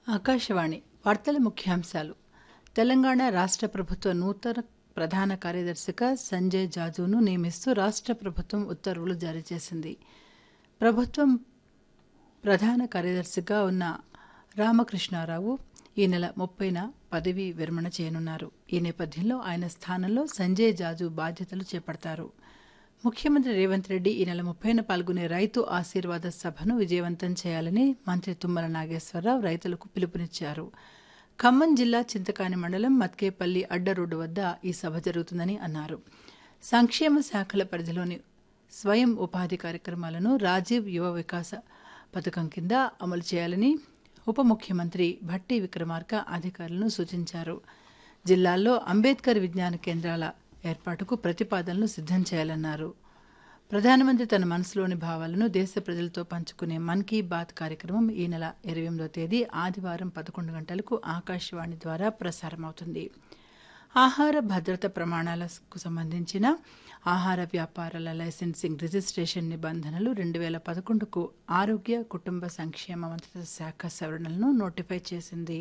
ఆకాశవాణి వార్తల ముఖ్యాంశాలు తెలంగాణ రాష్ట్ర ప్రభుత్వ నూతన ప్రధాన కార్యదర్శిగా సంజయ్ జాజును నియమిస్తూ రాష్ట్ర ప్రభుత్వం ఉత్తర్వులు జారీ చేసింది ప్రభుత్వం ప్రధాన కార్యదర్శిగా ఉన్న రామకృష్ణారావు ఈ నెల ముప్పైన పదవీ విరమణ చేయనున్నారు ఈ నేపథ్యంలో ఆయన స్థానంలో సంజయ్ జాజు బాధ్యతలు చేపడతారు ముఖ్యమంత్రి రేవంత్ రెడ్డి ఈ నెల ముప్పైన పాల్గొనే రైతు ఆశీర్వాద సభను విజయవంతం చేయాలని మంత్రి తుమ్మల నాగేశ్వరరావు రైతులకు పిలుపునిచ్చారు ఖమ్మం జిల్లా చింతకాని మండలం మత్కేపల్లి అడ్డ రోడ్డు వద్ద ఈ సభ జరుగుతుందని అన్నారు సంక్షేమ శాఖల పరిధిలోని స్వయం ఉపాధి కార్యక్రమాలను రాజీవ్ యువ వికాస పథకం కింద అమలు చేయాలని ఉప ముఖ్యమంత్రి భట్టి విక్రమార్క అధికారులను సూచించారు జిల్లాల్లో అంబేద్కర్ విజ్ఞాన కేంద్రాల ఏర్పాటుకు ప్రతిపాదనలు సిద్ధం చేయాలన్నారు ప్రధానమంత్రి తన మనసులోని భావాలను దేశ ప్రజలతో పంచుకునే మన్ కీ బాత్ కార్యక్రమం ఈ నెల ఇరవై ఎనిమిదో తేదీ ఆదివారం పదకొండు గంటలకు ఆకాశవాణి ద్వారా ప్రసారమవుతుంది ఆహార భద్రత ప్రమాణాలకు సంబంధించిన ఆహార వ్యాపారాల లైసెన్సింగ్ రిజిస్ట్రేషన్ నిబంధనలు రెండు వేల పదకొండుకు ఆరోగ్య కుటుంబ సంక్షేమ మంత్రిత్వ శాఖ సవరణలను నోటిఫై చేసింది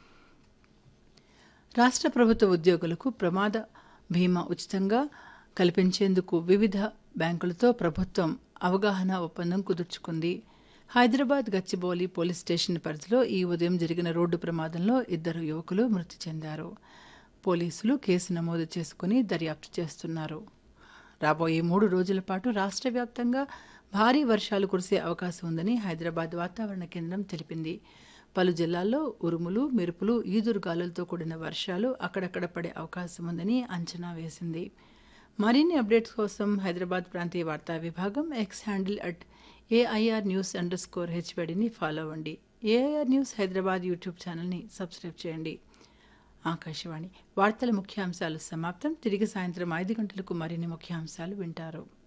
రాష్ట్ర ప్రభుత్వ ఉద్యోగులకు ప్రమాద బీమా ఉచితంగా కల్పించేందుకు వివిధ బ్యాంకులతో ప్రభుత్వం అవగాహన ఒప్పందం కుదుర్చుకుంది హైదరాబాద్ గచ్చిబౌలి పోలీస్ స్టేషన్ పరిధిలో ఈ ఉదయం జరిగిన రోడ్డు ప్రమాదంలో ఇద్దరు యువకులు మృతి చెందారు పోలీసులు కేసు నమోదు చేసుకుని దర్యాప్తు చేస్తున్నారు రాబోయే మూడు రోజుల పాటు రాష్ట్ర వ్యాప్తంగా భారీ వర్షాలు కురిసే అవకాశం ఉందని హైదరాబాద్ వాతావరణ కేంద్రం తెలిపింది పలు జిల్లాల్లో ఉరుములు మెరుపులు ఈదురుగాలులతో కూడిన వర్షాలు అక్కడక్కడ పడే అవకాశం ఉందని అంచనా వేసింది మరిన్ని అప్డేట్స్ కోసం హైదరాబాద్ ప్రాంతీయ వార్తా విభాగం X handle at AIR news underscore హెచ్వడిని ఫాలో అవ్వండి ఏఐఆర్ న్యూస్ హైదరాబాద్ యూట్యూబ్ ఛానల్ని సబ్స్క్రైబ్ చేయండి ఆకాశవాణి వార్తల ముఖ్యాంశాలు సమాప్తం తిరిగి సాయంత్రం ఐదు గంటలకు మరిన్ని ముఖ్యాంశాలు వింటారు